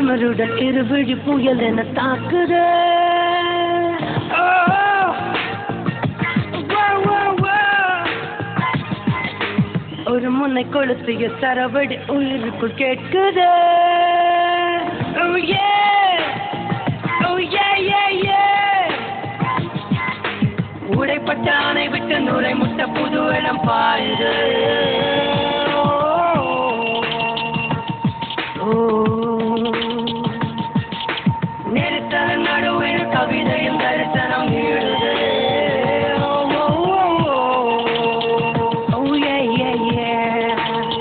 திமிருடன் இருவிழி புயல் என தாக்குது ஓ, வா, வா, வா. ஒரு முனை கொளுத்திய சரவடி உயிருக்குள் கேட்குது Oh yeah! Oh yeah, yeah, yeah! உடைப்பட்ட அணை விட்டு நுரை முட்ட புது இடம் பாயுது நெருத்தர நடுவில் கவிதையும் தரிசனம் நீடுது Oh yeah, yeah, yeah.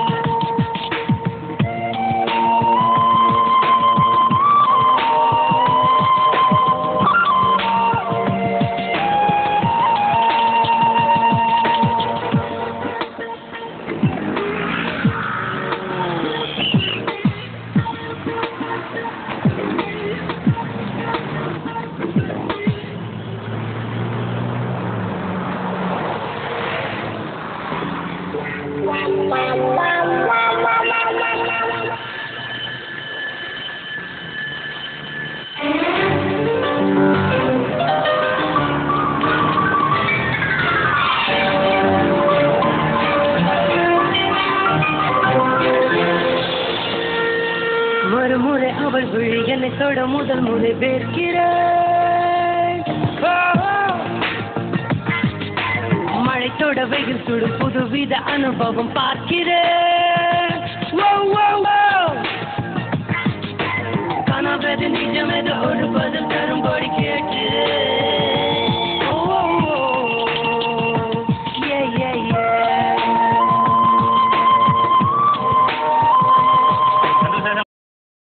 மறுமுறை அவள் விழி என்னை தொட முதல் முறை வேர்க்கிறேன் ஓ, ஓ. மழை தொட வெயில் சுடும் புதுவித அனுபவம் பார்க்கிறேன் ஓ, ஓ, ஓ. கனவது நிஜம் எது ஒரு பதில் தரும்